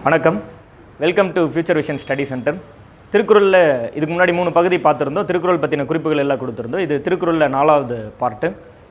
வணக்கம் welcome to Future Vision Study Centre திருக்குறளில் இதுக்கு முன்னாடி மூணு பகுதி பார்த்துருந்தோம் திருக்குறள் பற்றின குறிப்புகள் எல்லாம் கொடுத்துருந்தோம் இது திருக்குறளில் நாலாவது பார்ட்டு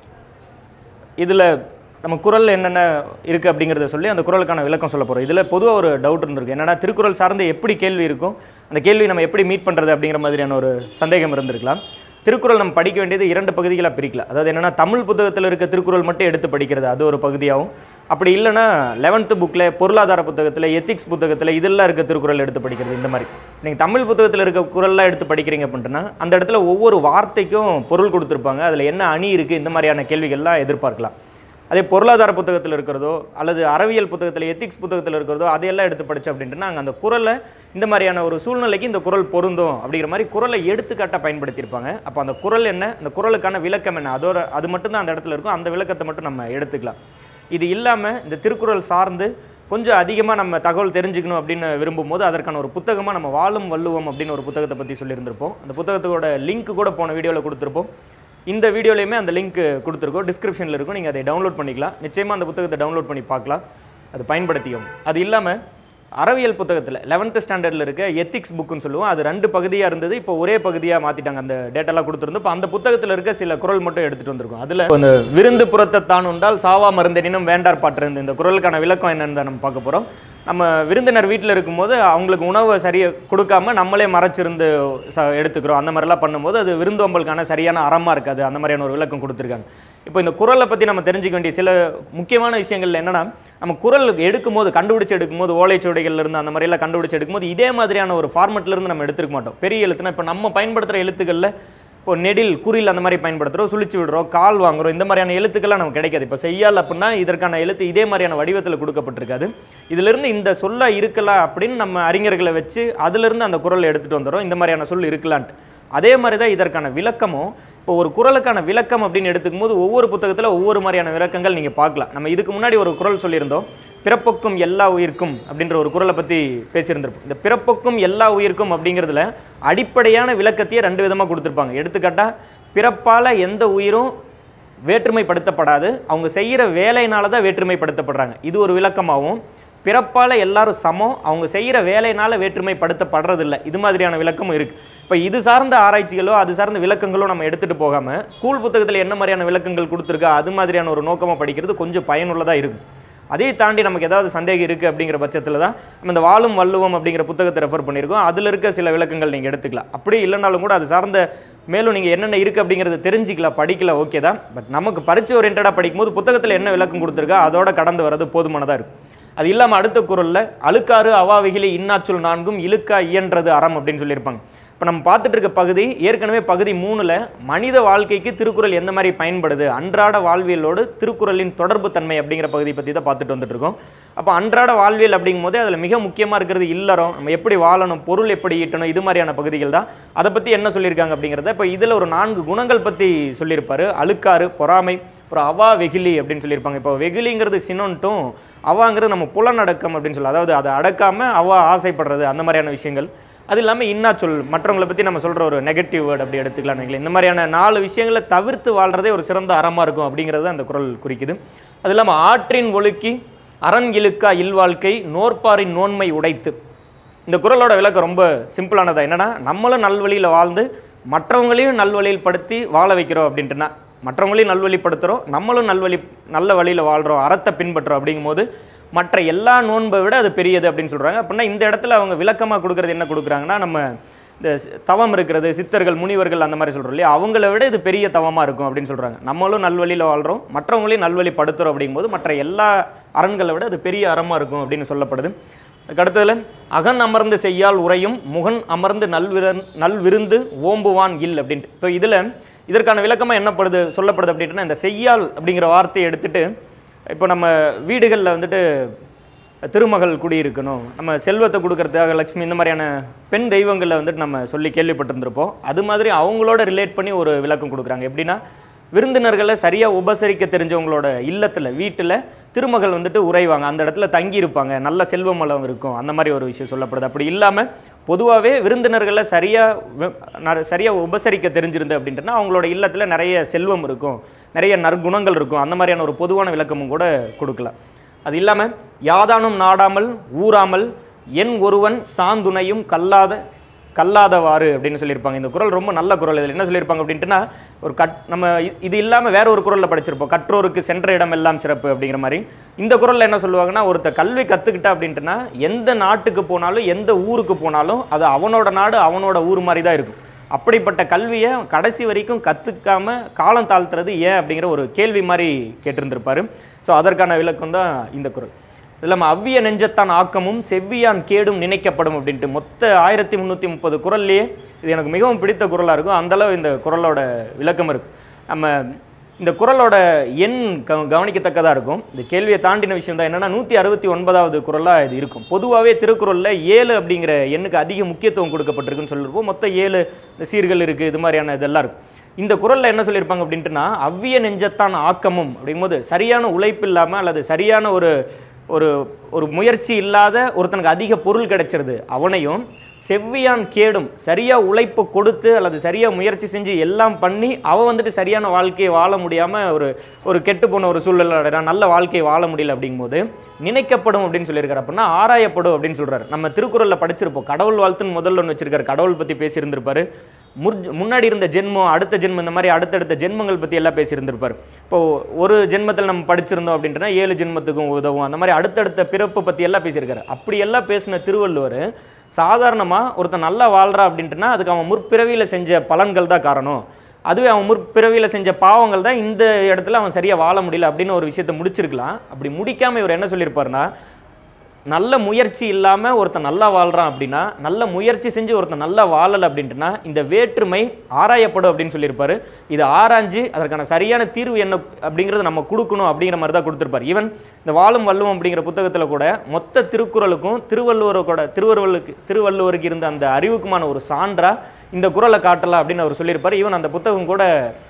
இதில் நம்ம குறளில் என்னென்ன இருக்குது அப்படிங்கிறத சொல்லி அந்த குறளுக்கான விளக்கம் சொல்ல போகிறோம் இதில் பொதுவாக ஒரு டவுட் இருந்திருக்கு என்னன்னா திருக்குறள் சார்ந்து எப்படி கேள்வி இருக்கும் அந்த கேள்வி நம்ம எப்படி மீட் பண்ணுறது அப்படிங்கிற மாதிரியான ஒரு சந்தேகம் இருந்திருக்கலாம் திருக்குறள் நம்ம படிக்க வேண்டியது இரண்டு பகுதிகளாக பிரிக்கலாம் அதாவது என்னென்னா தமிழ் புத்தகத்தில் இருக்க திருக்குறள் மட்டும் எடுத்து படிக்கிறது அது ஒரு பகுதியாகும் அப்படி இல்லைன்னா லெவன்த்து புக்கில் பொருளாதார புத்தகத்தில் எத்திக்ஸ் புத்தகத்தில் இதெல்லாம் இருக்க திருக்குறள் எடுத்து படிக்கிறது இந்த மாதிரி நீங்கள் தமிழ் புத்தகத்தில் இருக்க குறள்லாம் எடுத்து படிக்கிறீங்க அப்படின்னா அந்த இடத்துல ஒவ்வொரு வார்த்தைக்கும் பொருள் கொடுத்துருப்பாங்க அதில் என்ன அணி இருக்குது இந்த மாதிரியான கேள்விகள்லாம் எதிர்பார்க்கலாம் அதே பொருளாதார புத்தகத்தில் இருக்கிறதோ அல்லது அறிவியல் புத்தகத்தில் எத்திக்ஸ் புத்தகத்தில் இருக்கிறதோ அதையெல்லாம் எடுத்து படித்தோம் அப்படின்ட்டு நாங்கள் அந்த குறளை இந்த மாதிரியான ஒரு சூழ்நிலைக்கு இந்த குறள் பொருந்தும் அப்படிங்கிற மாதிரி குறளை எடுத்துக்காட்டாக பயன்படுத்தியிருப்பாங்க அப்போ அந்த குறள் என்ன அந்த குறளுக்கான விளக்கம் என்ன அதோட அது மட்டும்தான் அந்த இடத்துல இருக்கும் அந்த விளக்கத்தை மட்டும் நம்ம எடுத்துக்கலாம் இது இல்லாமல் இந்த திருக்குறள் சார்ந்து கொஞ்சம் அதிகமாக நம்ம தகவல் தெரிஞ்சுக்கணும் அப்படின்னு விரும்பும்போது அதற்கான ஒரு புத்தகமாக நம்ம வாழும் வள்ளுவம் அப்படின்னு ஒரு புத்தகத்தை பற்றி சொல்லியிருந்திருப்போம் அந்த புத்தகத்தோட லிங்க் கூட போன வீடியோவில் கொடுத்துருப்போம் இந்த வீடியோலையுமே அந்த லிங்க் கொடுத்துருக்கோம் டிஸ்கிரிப்ஷனில் இருக்கும் நீங்கள் அதை டவுன்லோட் பண்ணிக்கலாம் நிச்சயமாக அந்த புத்தகத்தை டவுன்லோட் பண்ணி பார்க்கலாம் அது பயன்படுத்தியும் அது இல்லாமல் அறிவியல் புத்தகத்தில் லெவன்த்து ஸ்டாண்டர்டில் இருக்க எத்திக்ஸ் புக்குன்னு சொல்லுவோம் அது ரெண்டு பகுதியாக இருந்தது இப்போ ஒரே பகுதியாக மாற்றிட்டாங்க அந்த டேட்டாலாம் கொடுத்துருந்து இப்போ அந்த புத்தகத்தில் இருக்க சில குறள் மட்டும் எடுத்துகிட்டு வந்திருக்கோம் அதில் அந்த விருந்து புறத்தை தான் உண்டால் சாவா மருந்தெனினும் வேண்டார் பாட்டிருந்து இந்த குறளுக்கான விளக்கம் என்னன்னு தான் நம்ம பார்க்க போகிறோம் நம்ம விருந்தினர் வீட்டில் இருக்கும்போது அவங்களுக்கு உணவை சரியாக கொடுக்காம நம்மளே மறைச்சிருந்து ச எடுத்துக்கிறோம் அந்த மாதிரிலாம் பண்ணும்போது அது விருந்தோம்பலுக்கான சரியான அறமாக இருக்காது அந்த மாதிரியான ஒரு விளக்கம் கொடுத்துருக்காங்க இப்போ இந்த குறளை பற்றி நம்ம தெரிஞ்சுக்க வேண்டிய சில முக்கியமான விஷயங்கள் என்னென்னா நம்ம குறள் எடுக்கும்போது கண்டுபிடிச்சு எடுக்கும்போது ஓலைச்சுவடிகள்ல இருந்து அந்த மாதிரிலாம் கண்டுபிடிச்சு எடுக்கும்போது இதே மாதிரியான ஒரு ஃபார்மெட்ல இருந்து நம்ம எடுத்துக்க மாட்டோம் பெரிய எழுத்துனா இப்போ நம்ம பயன்படுத்துகிற எழுத்துக்களில் இப்போ நெடில் குறில் அந்த மாதிரி பயன்படுத்துகிறோம் சுழிச்சு விடுறோம் கால் வாங்குறோம் இந்த மாதிரியான எழுத்துக்கள்லாம் நமக்கு கிடைக்காது இப்போ செய்யால் அப்படின்னா இதற்கான எழுத்து இதே மாதிரியான வடிவத்தில் கொடுக்கப்பட்டிருக்காது இதிலிருந்து இந்த சொல்ல இருக்கலாம் அப்படின்னு நம்ம அறிஞர்களை வச்சு அதிலிருந்து அந்த குறளை எடுத்துகிட்டு வந்துடுறோம் இந்த மாதிரியான சொல் இருக்கலான்ட்டு அதே மாதிரி தான் இதற்கான விளக்கமும் இப்போ ஒரு குறளுக்கான விளக்கம் அப்படின்னு எடுத்துக்கும் போது ஒவ்வொரு புத்தகத்தில் ஒவ்வொரு மாதிரியான விளக்கங்கள் நீங்கள் பார்க்கலாம் நம்ம இதுக்கு முன்னாடி ஒரு குறள் சொல்லியிருந்தோம் பிறப்புக்கும் எல்லா உயிர்க்கும் அப்படின்ற ஒரு குறளை பற்றி பேசியிருந்திருப்போம் இந்த பிறப்புக்கும் எல்லா உயிர்க்கும் அப்படிங்கிறதுல அடிப்படையான விளக்கத்தையே ரெண்டு விதமாக கொடுத்துருப்பாங்க எடுத்துக்காட்டால் பிறப்பால் எந்த உயிரும் வேற்றுமைப்படுத்தப்படாது அவங்க செய்கிற வேலையினால தான் வேற்றுமைப்படுத்தப்படுறாங்க இது ஒரு விளக்கமாகவும் பிறப்பால் எல்லாரும் சமம் அவங்க செய்கிற வேலையினால வேற்றுமைப்படுத்தப்படுறதில்ல இது மாதிரியான விளக்கமும் இருக்குது இப்போ இது சார்ந்த ஆராய்ச்சிகளோ அது சார்ந்த விளக்கங்களோ நம்ம எடுத்துகிட்டு போகாமல் ஸ்கூல் புத்தகத்தில் என்ன மாதிரியான விளக்கங்கள் கொடுத்துருக்கா அது மாதிரியான ஒரு நோக்கமாக படிக்கிறது கொஞ்சம் பயனுள்ளதாக இருக்கும் அதே தாண்டி நமக்கு ஏதாவது சந்தேகம் இருக்குது அப்படிங்கிற பட்சத்தில் தான் நம்ம இந்த வாழும் வள்ளுவம் அப்படிங்கிற புத்தகத்தை ரெஃபர் பண்ணியிருக்கோம் அதில் இருக்க சில விளக்கங்கள் நீங்கள் எடுத்துக்கலாம் அப்படி இல்லைனாலும் கூட அது சார்ந்த மேலும் நீங்கள் என்னென்ன இருக்குது அப்படிங்கிறத தெரிஞ்சிக்கலாம் படிக்கல ஓகே தான் பட் நமக்கு பரிச்சை ஓரியன்டாக படிக்கும்போது புத்தகத்தில் என்ன விளக்கம் கொடுத்துருக்கா அதோட கடந்து வர்றது போதுமானதாக இருக்கும் அது இல்லாமல் அடுத்த குரலில் அழுக்காறு அவாவிகிலி இன்னாச்சொல் நான்கும் இழுக்கா இயன்றது அறம் அப்படின்னு சொல்லியிருப்பாங்க இப்போ நம்ம பார்த்துட்டு இருக்க பகுதி ஏற்கனவே பகுதி மூணில் மனித வாழ்க்கைக்கு திருக்குறள் எந்த மாதிரி பயன்படுது அன்றாட வாழ்வியலோடு திருக்குறளின் தொடர்பு தன்மை அப்படிங்கிற பகுதி பற்றி தான் பார்த்துட்டு வந்துட்டு இருக்கோம் அப்போ அன்றாட வாழ்வியல் அப்படிங்கும் போதே அதில் மிக முக்கியமாக இருக்கிறது இல்லறம் நம்ம எப்படி வாழணும் பொருள் எப்படி ஈட்டணும் இது மாதிரியான பகுதிகள் தான் அதை பற்றி என்ன சொல்லியிருக்காங்க அப்படிங்கிறத இப்போ இதில் ஒரு நான்கு குணங்கள் பற்றி சொல்லியிருப்பாரு அழுக்காறு பொறாமை அப்புறம் அவா வெகுளி அப்படின்னு சொல்லியிருப்பாங்க இப்போ வெகுளிங்கிறது சினோன்ட்டும் அவாங்கிறது நம்ம புலனடக்கம் அப்படின்னு சொல்லலாம் அதாவது அதை அடக்காமல் அவா ஆசைப்படுறது அந்த மாதிரியான விஷயங்கள் அது இல்லாமல் இன்னா சொல் மற்றவங்களை பற்றி நம்ம சொல்கிற ஒரு நெகட்டிவ் வேர்டு அப்படி எடுத்துக்கலாம் நினைக்கல இந்த மாதிரியான நாலு விஷயங்களை தவிர்த்து வாழ்கிறதே ஒரு சிறந்த அறமாக இருக்கும் அப்படிங்கிறது அந்த குரல் குறிக்குது அது இல்லாமல் ஆற்றின் ஒழுக்கி அரண் இழுக்கா இல்வாழ்க்கை நோற்பாரின் நோன்மை உடைத்து இந்த குரலோட விளக்கம் ரொம்ப சிம்பிளானதா என்னன்னா நம்மளும் நல்வழியில் வாழ்ந்து மற்றவங்களையும் நல்வழியில் படுத்தி வாழ வைக்கிறோம் அப்படின்ட்டுனா மற்றவங்களையும் நல்வழிப்படுத்துகிறோம் நம்மளும் நல்வழி நல்ல வழியில் வாழ்கிறோம் அறத்தை பின்பற்றுறோம் அப்படிங்கும்போது மற்ற எல்லா நோன்பை விட அது பெரியது அப்படின்னு சொல்கிறாங்க அப்படின்னா இந்த இடத்துல அவங்க விளக்கமாக கொடுக்குறது என்ன கொடுக்குறாங்கன்னா நம்ம இந்த சி- தவம் இருக்கிறது சித்தர்கள் முனிவர்கள் அந்த மாதிரி சொல்கிறோம் இல்லையா அவங்கள விட இது பெரிய தவமாக இருக்கும் அப்படின்னு சொல்கிறாங்க நம்மளும் நல்வழியில் வாழ்கிறோம் மற்றவங்களையும் நல்வழிப்படுத்துகிறோம் அப்படிங்கும்போது மற்ற எல்லா அரண்களை விட அது பெரிய அறமாக இருக்கும் அப்படின்னு சொல்லப்படுது அதுக்கு அடுத்ததுல அகன் அமர்ந்து செய்யால் உரையும் முகன் அமர்ந்து நல்விரன் நல்விருந்து ஓம்புவான் இல் அப்படின்ட்டு இப்போ இதில் இதற்கான விளக்கமாக என்னப்படுது சொல்லப்படுது அப்படின்ட்டுனா இந்த செய்யால் அப்படிங்கிற வார்த்தையை எடுத்துட்டு இப்போ நம்ம வீடுகளில் வந்துட்டு திருமகள் குடியிருக்கணும் நம்ம செல்வத்தை கொடுக்கறதுக்காக லக்ஷ்மி இந்த மாதிரியான பெண் தெய்வங்களை வந்துட்டு நம்ம சொல்லி கேள்விப்பட்டிருந்திருப்போம் அது மாதிரி அவங்களோட ரிலேட் பண்ணி ஒரு விளக்கம் கொடுக்குறாங்க எப்படின்னா விருந்தினர்களை சரியாக உபசரிக்க தெரிஞ்சவங்களோட இல்லத்தில் வீட்டில் திருமகள் வந்துட்டு உறைவாங்க அந்த இடத்துல தங்கி இருப்பாங்க நல்ல செல்வ வளம் இருக்கும் அந்த மாதிரி ஒரு விஷயம் சொல்லப்படுது அப்படி இல்லாமல் பொதுவாகவே விருந்தினர்களை சரியாக சரியாக உபசரிக்க தெரிஞ்சிருந்து அப்படின்ட்டுனா அவங்களோட இல்லத்தில் நிறைய செல்வம் இருக்கும் நிறைய நற்குணங்கள் இருக்கும் அந்த மாதிரியான ஒரு பொதுவான விளக்கமும் கூட கொடுக்கலாம் அது இல்லாமல் யாதானும் நாடாமல் ஊறாமல் என் ஒருவன் சாந்துணையும் கல்லாத கல்லாதவாறு அப்படின்னு சொல்லியிருப்பாங்க இந்த குறள் ரொம்ப நல்ல குறள் இதில் என்ன சொல்லியிருப்பாங்க அப்படின்ட்டுனா ஒரு கட் நம்ம இ- இது இல்லாமல் வேற ஒரு குறளில் படிச்சிருப்போம் கற்றோருக்கு சென்ற இடம் எல்லாம் சிறப்பு அப்படிங்கிற மாதிரி இந்த குறளில் என்ன சொல்லுவாங்கன்னா ஒருத்த கல்வி கற்றுக்கிட்டா அப்படின்ட்டுனா எந்த நாட்டுக்கு போனாலும் எந்த ஊருக்கு போனாலும் அது அவனோட நாடு அவனோட ஊர் மாதிரி தான் இருக்கும் அப்படிப்பட்ட கல்வியை கடைசி வரைக்கும் கற்றுக்காம காலம் தாழ்த்துறது ஏன் அப்படிங்கிற ஒரு கேள்வி மாதிரி கேட்டிருந்திருப்பாரு ஸோ அதற்கான விளக்கம் தான் இந்த குறள் இது இல்லாமல் அவ்விய நெஞ்சத்தான் ஆக்கமும் செவ்வியான் கேடும் நினைக்கப்படும் அப்படின்ட்டு மொத்த ஆயிரத்தி முந்நூற்றி முப்பது குரல்லையே இது எனக்கு மிகவும் பிடித்த குரலாக இருக்கும் அந்தளவு இந்த குரலோட விளக்கம் இருக்கும் நம்ம இந்த குரலோட எண் க கவனிக்கத்தக்கதாக இருக்கும் இந்த கேள்வியை தாண்டின விஷயம் தான் என்னென்னா நூற்றி அறுபத்தி ஒன்பதாவது குரலாக இது இருக்கும் பொதுவாகவே திருக்குறளில் ஏழு அப்படிங்கிற எண்ணுக்கு அதிக முக்கியத்துவம் கொடுக்கப்பட்டிருக்குன்னு சொல்லியிருப்போம் மொத்தம் ஏழு இந்த சீர்கள் இருக்குது இது மாதிரியான இதெல்லாம் இருக்கும் இந்த குரலில் என்ன சொல்லியிருப்பாங்க அப்படின்ட்டுனா அவ்விய நெஞ்சத்தான் ஆக்கமும் அப்படிங்கும்போது சரியான உழைப்பு இல்லாமல் அல்லது சரியான ஒரு ஒரு ஒரு முயற்சி இல்லாத ஒருத்தனுக்கு அதிக பொருள் கிடைச்சிருது அவனையும் செவ்வியான் கேடும் சரியாக உழைப்பு கொடுத்து அல்லது சரியாக முயற்சி செஞ்சு எல்லாம் பண்ணி அவன் வந்துட்டு சரியான வாழ்க்கையை வாழ முடியாமல் ஒரு ஒரு கெட்டு போன ஒரு சூழல் அடைறான் நல்ல வாழ்க்கையை வாழ முடியல அப்படிங்கும்போது நினைக்கப்படும் அப்படின்னு சொல்லியிருக்காரு அப்படின்னா ஆராயப்படும் அப்படின்னு சொல்றாரு நம்ம திருக்குறளில் படிச்சிருப்போம் கடவுள் வாழ்த்துன்னு முதல்ல ஒன்று வச்சிருக்காரு கடவுள் பற்றி பேசியிருந்திருப்பாரு முற் முன்னாடி இருந்த ஜென்மம் அடுத்த ஜென்மம் இந்த மாதிரி அடுத்தடுத்த ஜென்மங்கள் பற்றி எல்லாம் பேசியிருந்திருப்பார் இப்போ ஒரு ஜென்மத்தில் நம்ம படிச்சிருந்தோம் அப்படின்றனா ஏழு ஜென்மத்துக்கும் உதவும் அந்த மாதிரி அடுத்தடுத்த பிறப்பு பற்றி எல்லாம் பேசியிருக்காரு அப்படி எல்லாம் பேசின திருவள்ளுவர் சாதாரணமாக ஒருத்தன் நல்லா வாழ்றா அப்படின்ட்டுனா அதுக்கு அவன் முற்பிறவியில் செஞ்ச பலன்கள் தான் காரணம் அதுவே அவன் முற்பிறவியில் செஞ்ச பாவங்கள் தான் இந்த இடத்துல அவன் சரியாக வாழ முடியல அப்படின்னு ஒரு விஷயத்தை முடிச்சிருக்கலாம் அப்படி முடிக்காமல் இவர் என்ன சொல்லியிருப்பாருன்னா நல்ல முயற்சி இல்லாமல் ஒருத்தன் நல்லா வாழ்கிறான் அப்படின்னா நல்ல முயற்சி செஞ்சு ஒருத்தன் நல்லா வாழலை அப்படின்ட்டுனா இந்த வேற்றுமை ஆராயப்படும் அப்படின்னு சொல்லியிருப்பாரு இதை ஆராய்ஞ்சு அதற்கான சரியான தீர்வு என்ன அப்படிங்கிறத நம்ம கொடுக்கணும் அப்படிங்கிற மாதிரி தான் கொடுத்துருப்பார் ஈவன் இந்த வாழும் வள்ளுவம் அப்படிங்கிற புத்தகத்தில் கூட மொத்த திருக்குறளுக்கும் திருவள்ளுவரோட திருவள்ளுவருக்கு திருவள்ளுவருக்கு இருந்த அந்த அறிவுக்குமான ஒரு சான்றா இந்த குறளை காட்டலாம் அப்படின்னு அவர் சொல்லியிருப்பார் ஈவன் அந்த புத்தகம் கூட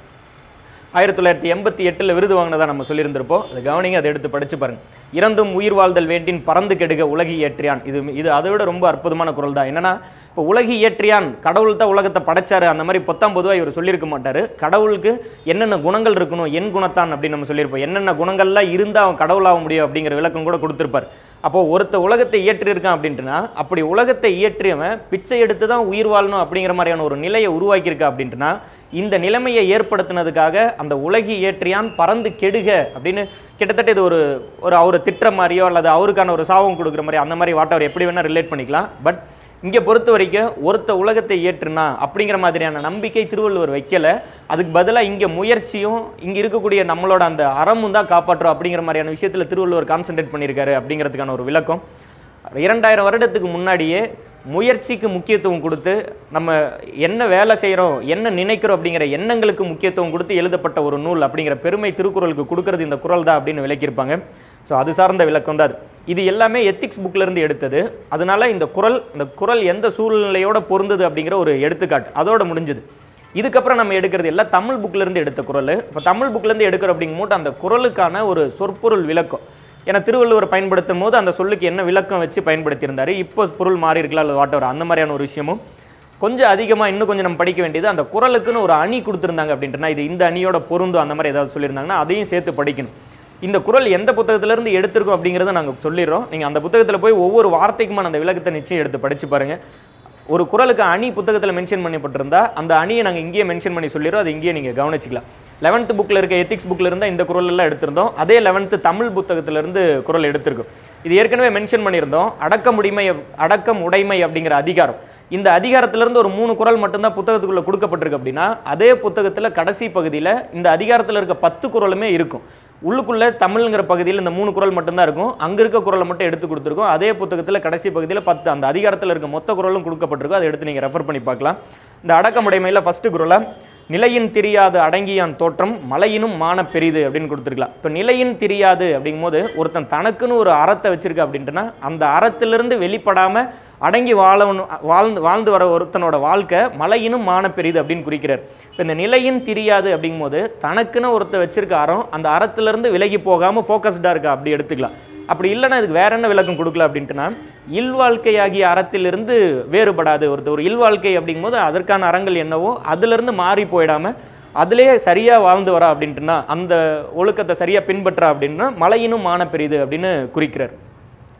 ஆயிரத்தி தொள்ளாயிரத்தி எண்பத்தி எட்டில் விருது வாங்கினதா நம்ம சொல்லியிருந்திருப்போம் அது கவனிங்க அதை எடுத்து படிச்சு பாருங்க இறந்தும் உயிர் வாழ்தல் வேண்டின் பறந்து கெடுக உலகி ஏற்றியான் இது இது அதை விட ரொம்ப அற்புதமான குரல் தான் என்னன்னா இப்போ உலகி ஏற்றியான் கடவுள் தான் உலகத்தை படைச்சாரு அந்த மாதிரி பொத்தாம் பொதுவாக இவர் சொல்லியிருக்க மாட்டார் கடவுளுக்கு என்னென்ன குணங்கள் இருக்கணும் என் குணத்தான் அப்படின்னு நம்ம சொல்லியிருப்போம் என்னென்ன குணங்கள்லாம் இருந்தால் அவன் கடவுளாக முடியும் அப்படிங்கிற விளக்கம் கூட கொடுத்துருப்பார் அப்போது ஒருத்த உலகத்தை இயற்றியிருக்கான் அப்படின்ட்டுனா அப்படி உலகத்தை இயற்றியவன் பிச்சை எடுத்து தான் உயிர் வாழணும் அப்படிங்கிற மாதிரியான ஒரு நிலையை உருவாக்கியிருக்கா அப்படின்ட்டுனா இந்த நிலைமையை ஏற்படுத்தினதுக்காக அந்த உலகி ஏற்றியான் பறந்து கெடுக அப்படின்னு கிட்டத்தட்ட இது ஒரு ஒரு அவரை திட்டுற மாதிரியோ அல்லது அவருக்கான ஒரு சாபம் கொடுக்குற மாதிரி அந்த மாதிரி வாட் அவர் எப்படி வேணால் ரிலேட் பண்ணிக்கலாம் பட் இங்கே பொறுத்த வரைக்கும் ஒருத்த உலகத்தை ஏற்றுனா அப்படிங்கிற மாதிரியான நம்பிக்கை திருவள்ளுவர் வைக்கல அதுக்கு பதிலாக இங்கே முயற்சியும் இங்கே இருக்கக்கூடிய நம்மளோட அந்த அறமும் தான் காப்பாற்றும் அப்படிங்கிற மாதிரியான விஷயத்தில் திருவள்ளுவர் கான்சென்ட்ரேட் பண்ணியிருக்காரு அப்படிங்கிறதுக்கான ஒரு விளக்கம் இரண்டாயிரம் வருடத்துக்கு முன்னாடியே முயற்சிக்கு முக்கியத்துவம் கொடுத்து நம்ம என்ன வேலை செய்கிறோம் என்ன நினைக்கிறோம் அப்படிங்கிற எண்ணங்களுக்கு முக்கியத்துவம் கொடுத்து எழுதப்பட்ட ஒரு நூல் அப்படிங்கிற பெருமை திருக்குறளுக்கு கொடுக்கறது இந்த குறள் தான் அப்படின்னு விளக்கியிருப்பாங்க ஸோ அது சார்ந்த விளக்கம் தான் அது இது எல்லாமே எத்திக்ஸ் புக்லேருந்து எடுத்தது அதனால இந்த குறள் இந்த குறள் எந்த சூழ்நிலையோட பொருந்தது அப்படிங்கிற ஒரு எடுத்துக்காட்டு அதோட முடிஞ்சது இதுக்கப்புறம் நம்ம எடுக்கிறது எல்லாம் தமிழ் புக்லேருந்து எடுத்த குறள் இப்போ தமிழ் புக்லேருந்து எடுக்கிறோம் அப்படிங்கும்போது அந்த குறளுக்கான ஒரு சொற்பொருள் விளக்கம் ஏன்னா திருவள்ளுவர் பயன்படுத்தும் போது அந்த சொல்லுக்கு என்ன விளக்கம் வச்சு பயன்படுத்தியிருந்தாரு இப்போ பொருள் மாறி இருக்கலாம் அல்லது வாட்டவர் அந்த மாதிரியான ஒரு விஷயமும் கொஞ்சம் அதிகமாக இன்னும் கொஞ்சம் நம்ம படிக்க வேண்டியது அந்த குறளுக்குன்னு ஒரு அணி கொடுத்துருந்தாங்க அப்படின்ட்டுனா இது இந்த அணியோட பொருந்தும் அந்த மாதிரி ஏதாவது சொல்லியிருந்தாங்கன்னா அதையும் சேர்த்து படிக்கணும் இந்த குறள் எந்த புத்தகத்திலேருந்து எடுத்திருக்கோம் அப்படிங்கிறத நாங்கள் சொல்லிடுறோம் நீங்கள் அந்த புத்தகத்தில் போய் ஒவ்வொரு வார்த்தைக்குமான அந்த விளக்கத்தை நிச்சயம் எடுத்து படித்து பாருங்கள் ஒரு குறளுக்கு அணி புத்தகத்தில் மென்ஷன் பண்ணப்பட்டிருந்தா அந்த அணியை நாங்கள் இங்கேயே மென்ஷன் பண்ணி சொல்லிடுறோம் அது இங்கேயே நீங்கள் கவனிச்சிக்கலாம் லெவன்த் புக்கில் இருக்க எத்திக்ஸ் புக்கில் இருந்தால் இந்த குறள் எல்லாம் எடுத்திருந்தோம் அதே லெவன்த்து தமிழ் புத்தகத்திலிருந்து குறள் எடுத்திருக்கோம் இது ஏற்கனவே மென்ஷன் பண்ணியிருந்தோம் அடக்கமுடிமை அடக்கம் உடைமை அப்படிங்கிற அதிகாரம் இந்த அதிகாரத்திலிருந்து ஒரு மூணு குறள் மட்டும்தான் புத்தகத்துக்குள்ளே கொடுக்கப்பட்டிருக்கு அப்படின்னா அதே புத்தகத்தில் கடைசி பகுதியில் இந்த அதிகாரத்தில் இருக்க பத்து குறளுமே இருக்கும் உள்ளுக்குள்ளே தமிழ்ங்கிற பகுதியில் இந்த மூணு குறள் மட்டும்தான் இருக்கும் அங்கே இருக்க குறளை மட்டும் எடுத்து கொடுத்துருக்கோம் அதே புத்தகத்தில் கடைசி பகுதியில் பத்து அந்த அதிகாரத்தில் இருக்க மொத்த குறளும் கொடுக்கப்பட்டிருக்கும் அதை எடுத்து நீங்கள் ரெஃபர் பண்ணி பார்க்கலாம் இந்த அடக்கமுடைமையில் ஃபஸ்ட்டு குறளை நிலையின் தெரியாது அடங்கியான் தோற்றம் மலையினும் மான பெரிது அப்படின்னு கொடுத்துருக்கலாம் இப்போ நிலையின் தெரியாது அப்படிங்கும்போது ஒருத்தன் தனக்குன்னு ஒரு அறத்தை வச்சிருக்க அப்படின்ட்டுனா அந்த அறத்திலிருந்து வெளிப்படாமல் அடங்கி வாழணும் வாழ்ந்து வாழ்ந்து வர ஒருத்தனோட வாழ்க்கை மலையினும் மான பெரிது அப்படின்னு குறிக்கிறார் இப்போ இந்த நிலையின் தெரியாது அப்படிங்கும்போது தனக்குன்னு ஒருத்த வச்சிருக்க அறம் அந்த அறத்திலிருந்து விலகி போகாமல் ஃபோக்கஸ்டாக இருக்கா அப்படி எடுத்துக்கலாம் அப்படி இல்லைன்னா இதுக்கு வேற என்ன விளக்கம் கொடுக்கல அப்படின்ட்டுனா இல்வாழ்க்கையாகிய அறத்திலிருந்து வேறுபடாது ஒருத்தர் ஒரு இல்வாழ்க்கை அப்படிங்கும்போது அதற்கான அறங்கள் என்னவோ அதிலிருந்து மாறி போயிடாமல் அதிலேயே சரியாக வாழ்ந்து வரா அப்படின்ட்டுனா அந்த ஒழுக்கத்தை சரியாக பின்பற்றா அப்படின்னா மலையினும் மான பெரிது அப்படின்னு குறிக்கிறார்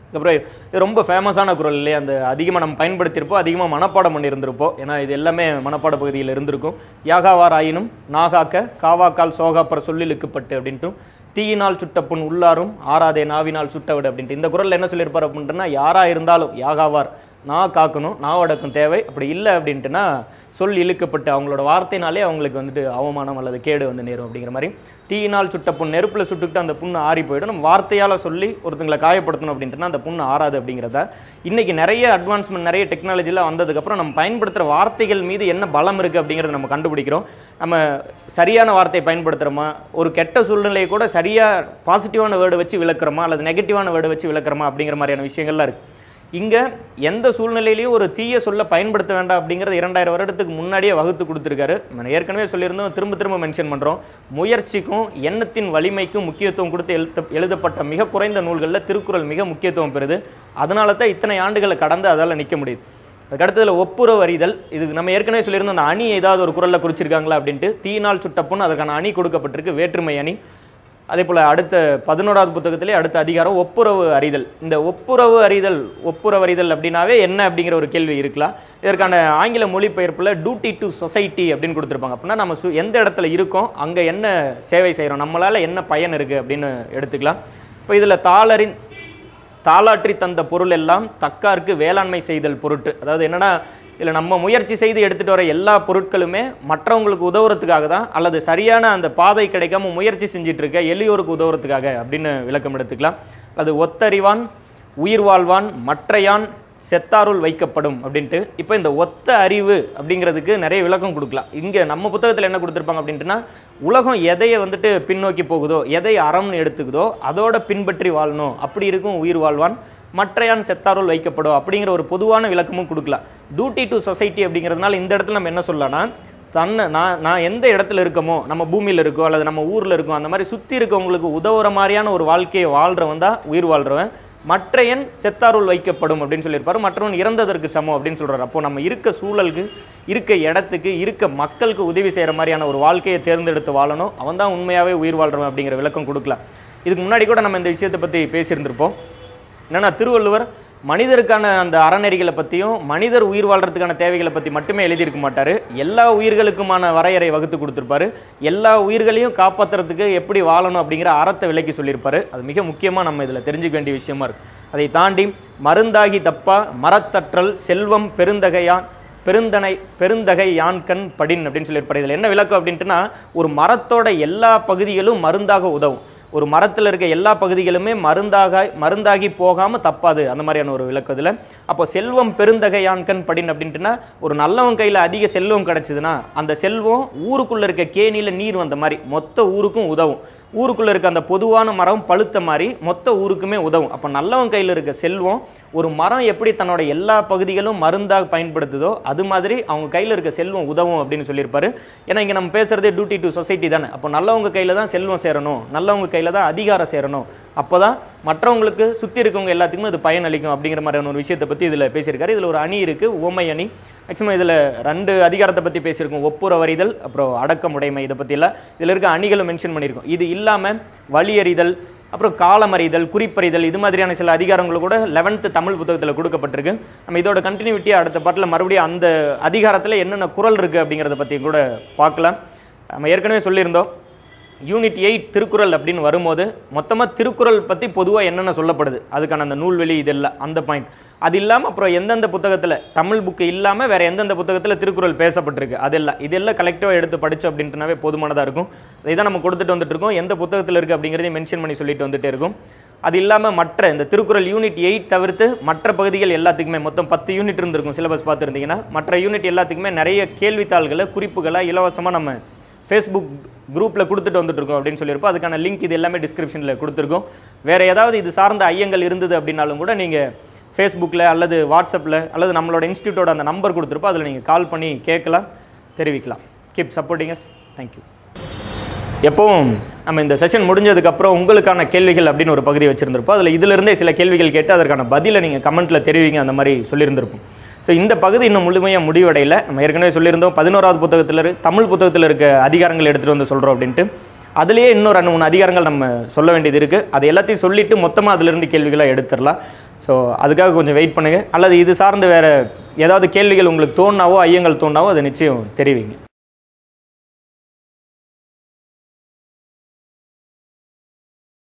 அதுக்கப்புறம் இது ரொம்ப ஃபேமஸான குரல் இல்லையா அந்த அதிகமாக நம்ம பயன்படுத்தியிருப்போம் அதிகமாக மனப்பாடம் பண்ணியிருந்திருப்போம் ஏன்னா இது எல்லாமே மனப்பாட பகுதியில் இருந்திருக்கும் யாகாவார் ஆயினும் நாகாக்க காவாக்கால் சோகாப்பர் சொல்லிலுக்குப்பட்டு அப்படின்ட்டு தீயினால் சுட்ட புண் உள்ளாரும் ஆறாதே நாவினால் சுட்டவிடு அப்படின்ட்டு இந்த குரலில் என்ன சொல்லியிருப்பார் அப்படின்ட்டுனா யாராக இருந்தாலும் யாகாவார் நான் காக்கணும் நான் அடக்கம் தேவை அப்படி இல்லை அப்படின்ட்டுனா சொல் இழுக்கப்பட்டு அவங்களோட வார்த்தைனாலே அவங்களுக்கு வந்துட்டு அவமானம் அல்லது கேடு வந்து நேரும் அப்படிங்கிற மாதிரி தீயினால் சுட்ட புண் நெருப்பில் சுட்டுக்கிட்டு அந்த புண்ணு ஆறி போயிடும் நம்ம வார்த்தையால் சொல்லி ஒருத்தங்களை காயப்படுத்தணும் அப்படின்ட்டுனா அந்த புண்ணு ஆறாது அப்படிங்கிறத இன்றைக்கி நிறைய அட்வான்ஸ்மெண்ட் நிறைய டெக்னாலஜிலாம் வந்ததுக்கப்புறம் நம்ம பயன்படுத்துகிற வார்த்தைகள் மீது என்ன பலம் இருக்குது அப்படிங்கிறத நம்ம கண்டுபிடிக்கிறோம் நம்ம சரியான வார்த்தையை பயன்படுத்துகிறோமா ஒரு கெட்ட சூழ்நிலையை கூட சரியாக பாசிட்டிவான வேர்டு வச்சு விளக்குறோமா அல்லது நெகட்டிவான வேர்டு வச்சு விளக்குறோமா அப்படிங்கிற மாதிரியான விஷயங்கள்லாம் இருக்குது இங்கே எந்த சூழ்நிலையிலையும் ஒரு தீய சொல்ல பயன்படுத்த வேண்டாம் அப்படிங்கிறது இரண்டாயிரம் வருடத்துக்கு முன்னாடியே வகுத்து கொடுத்துருக்காரு நம்ம ஏற்கனவே சொல்லியிருந்தோம் திரும்ப திரும்ப மென்ஷன் பண்ணுறோம் முயற்சிக்கும் எண்ணத்தின் வலிமைக்கும் முக்கியத்துவம் கொடுத்து எழுத்த எழுதப்பட்ட மிக குறைந்த நூல்களில் திருக்குறள் மிக முக்கியத்துவம் பெறுது அதனால தான் இத்தனை ஆண்டுகளை கடந்து அதால் நிற்க முடியுது அதுக்கு அடுத்ததுல ஒப்புரவு அறிதல் இது நம்ம ஏற்கனவே சொல்லியிருந்தோம் அந்த அணி ஏதாவது ஒரு குரலில் குறிச்சிருக்காங்களா அப்படின்ட்டு தீயினால் சுட்டப்புன்னு அதுக்கான அணி கொடுக்கப்பட்டிருக்கு வேற்றுமை அணி அதே போல் அடுத்த பதினோராவது புத்தகத்திலே அடுத்த அதிகாரம் ஒப்புரவு அறிதல் இந்த ஒப்புரவு அறிதல் ஒப்புரவு அறிதல் அப்படின்னாவே என்ன அப்படிங்கிற ஒரு கேள்வி இருக்கலாம் இதற்கான ஆங்கில மொழிபெயர்ப்பில் டியூட்டி டு சொசைட்டி அப்படின்னு கொடுத்துருப்பாங்க அப்படின்னா நம்ம சு எந்த இடத்துல இருக்கோம் அங்கே என்ன சேவை செய்கிறோம் நம்மளால் என்ன பயன் இருக்குது அப்படின்னு எடுத்துக்கலாம் இப்போ இதில் தாளரின் தாளாற்றி தந்த பொருள் எல்லாம் தக்காருக்கு வேளாண்மை செய்தல் பொருட்டு அதாவது என்னன்னா இதில் நம்ம முயற்சி செய்து எடுத்துகிட்டு வர எல்லா பொருட்களுமே மற்றவங்களுக்கு உதவுறதுக்காக தான் அல்லது சரியான அந்த பாதை கிடைக்காம முயற்சி செஞ்சுட்டு இருக்க எளியோருக்கு உதவுறதுக்காக அப்படின்னு விளக்கம் எடுத்துக்கலாம் அது ஒத்தறிவான் உயிர் வாழ்வான் மற்றையான் செத்தாருள் வைக்கப்படும் அப்படின்ட்டு இப்போ இந்த ஒத்த அறிவு அப்படிங்கிறதுக்கு நிறைய விளக்கம் கொடுக்கலாம் இங்கே நம்ம புத்தகத்தில் என்ன கொடுத்துருப்பாங்க அப்படின்ட்டுனா உலகம் எதையை வந்துட்டு பின்னோக்கி போகுதோ எதை அறம்னு எடுத்துக்குதோ அதோட பின்பற்றி வாழணும் அப்படி இருக்கும் உயிர் வாழ்வான் மற்றையான் செத்தாருள் வைக்கப்படும் அப்படிங்கிற ஒரு பொதுவான விளக்கமும் கொடுக்கலாம் டியூட்டி டு சொசைட்டி அப்படிங்கிறதுனால இந்த இடத்துல நம்ம என்ன சொல்லலாம்னா தன்னை நான் நான் எந்த இடத்துல இருக்கமோ நம்ம பூமியில் இருக்கோ அல்லது நம்ம ஊரில் இருக்கோம் அந்த மாதிரி சுற்றி இருக்கவங்களுக்கு உதவுற மாதிரியான ஒரு வாழ்க்கையை வாழ்கிறவன் தான் உயிர் வாழ்கிறவன் மற்றையன் செத்தாருள் வைக்கப்படும் அப்படின்னு சொல்லியிருப்பாரு மற்றவன் இறந்ததற்கு சமம் அப்படின்னு சொல்றாரு அப்போ நம்ம இருக்க சூழலுக்கு இருக்க இடத்துக்கு இருக்க மக்களுக்கு உதவி செய்கிற மாதிரியான ஒரு வாழ்க்கையை தேர்ந்தெடுத்து வாழணும் அவன் தான் உண்மையாகவே உயிர் வாழ்றவன் அப்படிங்கிற விளக்கம் கொடுக்கலாம் இதுக்கு முன்னாடி கூட நம்ம இந்த விஷயத்தை பற்றி பேசியிருந்திருப்போம் என்னன்னா திருவள்ளுவர் மனிதருக்கான அந்த அறநெறிகளை பற்றியும் மனிதர் உயிர் வாழ்றதுக்கான தேவைகளை பற்றி மட்டுமே எழுதியிருக்க மாட்டார் எல்லா உயிர்களுக்குமான வரையறை வகுத்து கொடுத்துருப்பாரு எல்லா உயிர்களையும் காப்பாற்றுறதுக்கு எப்படி வாழணும் அப்படிங்கிற அறத்தை விலைக்கு சொல்லியிருப்பாரு அது மிக முக்கியமாக நம்ம இதில் தெரிஞ்சுக்க வேண்டிய விஷயமா இருக்கு அதை தாண்டி மருந்தாகி தப்பா மரத்தற்றல் செல்வம் பெருந்தகையான் பெருந்தனை பெருந்தகை யான்கண் படின் அப்படின்னு சொல்லியிருப்பாரு இதில் என்ன விளக்கம் அப்படின்ட்டுனா ஒரு மரத்தோட எல்லா பகுதிகளும் மருந்தாக உதவும் ஒரு மரத்தில் இருக்க எல்லா பகுதிகளுமே மருந்தாக மருந்தாகி போகாமல் தப்பாது அந்த மாதிரியான ஒரு விளக்கத்தில் அப்போ செல்வம் பெருந்தகையான்கண் படின் அப்படின்ட்டுனா ஒரு நல்லவன் கையில் அதிக செல்வம் கிடச்சிதுன்னா அந்த செல்வம் ஊருக்குள்ளே இருக்க கேணியில் நீர் வந்த மாதிரி மொத்த ஊருக்கும் உதவும் ஊருக்குள்ளே இருக்க அந்த பொதுவான மரம் பழுத்த மாதிரி மொத்த ஊருக்குமே உதவும் அப்போ நல்லவன் கையில் இருக்க செல்வம் ஒரு மரம் எப்படி தன்னோட எல்லா பகுதிகளும் மருந்தாக பயன்படுத்துதோ அது மாதிரி அவங்க கையில் இருக்க செல்வம் உதவும் அப்படின்னு சொல்லியிருப்பாரு ஏன்னா இங்கே நம்ம பேசுகிறதே டியூட்டி டு சொசைட்டி தானே அப்போ நல்லவங்க கையில் தான் செல்வம் சேரணும் நல்லவங்க கையில் தான் அதிகாரம் சேரணும் அப்போ தான் மற்றவங்களுக்கு சுற்றி இருக்கவங்க எல்லாத்துக்குமே அது பயனளிக்கும் அப்படிங்கிற மாதிரியான ஒரு விஷயத்தை பற்றி இதில் பேசியிருக்காரு இதில் ஒரு அணி இருக்குது உவமை அணி மேக்ஸிமம் இதில் ரெண்டு அதிகாரத்தை பற்றி பேசியிருக்கோம் ஒப்புரவறிதல் அப்புறம் அடக்கமுடைமை இதை பற்றியெல்லாம் இதில் இருக்க அணிகளும் மென்ஷன் பண்ணியிருக்கோம் இது இல்லாமல் வழியறிதல் அப்புறம் காலமறிதல் குறிப்பறிதல் இது மாதிரியான சில அதிகாரங்கள் கூட லெவன்த்து தமிழ் புத்தகத்தில் கொடுக்கப்பட்டிருக்கு நம்ம இதோட கண்டினியூட்டியாக அடுத்த பாட்டில் மறுபடியும் அந்த அதிகாரத்தில் என்னென்ன குரல் இருக்குது அப்படிங்கிறத பற்றி கூட பார்க்கலாம் நம்ம ஏற்கனவே சொல்லியிருந்தோம் யூனிட் எயிட் திருக்குறள் அப்படின்னு வரும்போது மொத்தமாக திருக்குறள் பற்றி பொதுவாக என்னென்ன சொல்லப்படுது அதுக்கான அந்த நூல்வெளி இதெல்லாம் அந்த பாயிண்ட் அது இல்லாமல் அப்புறம் எந்தெந்த புத்தகத்தில் தமிழ் புக்கு இல்லாமல் வேறு எந்தெந்த புத்தகத்தில் திருக்குறள் பேசப்பட்டிருக்கு அதெல்லாம் இதெல்லாம் கலெக்டிவாக எடுத்து படித்தோம் அப்படின்ட்டுனாவே போதுமானதாக இருக்கும் இதை நம்ம கொடுத்துட்டு வந்துட்டு இருக்கோம் எந்த புத்தகத்தில் இருக்குது அப்படிங்கிறதையும் மென்ஷன் பண்ணி சொல்லிட்டு வந்துட்டே இருக்கும் அது இல்லாமல் மற்ற இந்த திருக்குறள் யூனிட் எயிட் தவிர்த்து மற்ற பகுதிகள் எல்லாத்துக்குமே மொத்தம் பத்து யூனிட் இருந்திருக்கும் சிலபஸ் பார்த்துருந்தீங்கன்னா மற்ற யூனிட் எல்லாத்துக்குமே நிறைய கேள்வித்தாள்களை குறிப்புகளை இலவசமாக நம்ம ஃபேஸ்புக் குரூப்பில் கொடுத்துட்டு வந்துட்டு இருக்கோம் அப்படின்னு சொல்லியிருப்போம் அதுக்கான லிங்க் இது எல்லாமே டிஸ்கிரிப்ஷனில் கொடுத்துருக்கோம் வேறு ஏதாவது இது சார்ந்த ஐயங்கள் இருந்தது அப்படின்னாலும் கூட நீங்கள் ஃபேஸ்புக்கில் அல்லது வாட்ஸ்அப்பில் அல்லது நம்மளோட இன்ஸ்டியூட்டோட அந்த நம்பர் கொடுத்துருப்போம் அதில் நீங்கள் கால் பண்ணி கேட்கலாம் தெரிவிக்கலாம் கீப் சப்போர்ட்டிங் அஸ் தேங்க்யூ எப்பவும் நம்ம இந்த செஷன் முடிஞ்சதுக்கப்புறம் உங்களுக்கான கேள்விகள் அப்படின்னு ஒரு பகுதி வச்சுருந்துருப்போம் அதில் இதிலிருந்தே சில கேள்விகள் கேட்டு அதற்கான பதிலை நீங்கள் கமெண்ட்டில் தெரிவிங்க அந்த மாதிரி சொல்லியிருந்திருப்போம் ஸோ இந்த பகுதி இன்னும் முழுமையாக முடிவடையல நம்ம ஏற்கனவே சொல்லியிருந்தோம் பதினோராவது புத்தகத்தில் இரு- தமிழ் புத்தகத்தில் இருக்க அதிகாரங்கள் எடுத்துகிட்டு வந்து சொல்கிறோம் அப்படின்ட்டு அதுலேயே இன்னும் ரெண்டு மூணு அதிகாரங்கள் நம்ம சொல்ல வேண்டியது இருக்குது அது எல்லாத்தையும் சொல்லிவிட்டு மொத்தமாக அதிலிருந்து கேள்விகளாக எடுத்துடலாம் ஸோ அதுக்காக கொஞ்சம் வெயிட் பண்ணுங்கள் அல்லது இது சார்ந்து வேறு ஏதாவது கேள்விகள் உங்களுக்கு தோணாவோ ஐயங்கள் தோணாவோ அதை நிச்சயம் தெரிவிங்க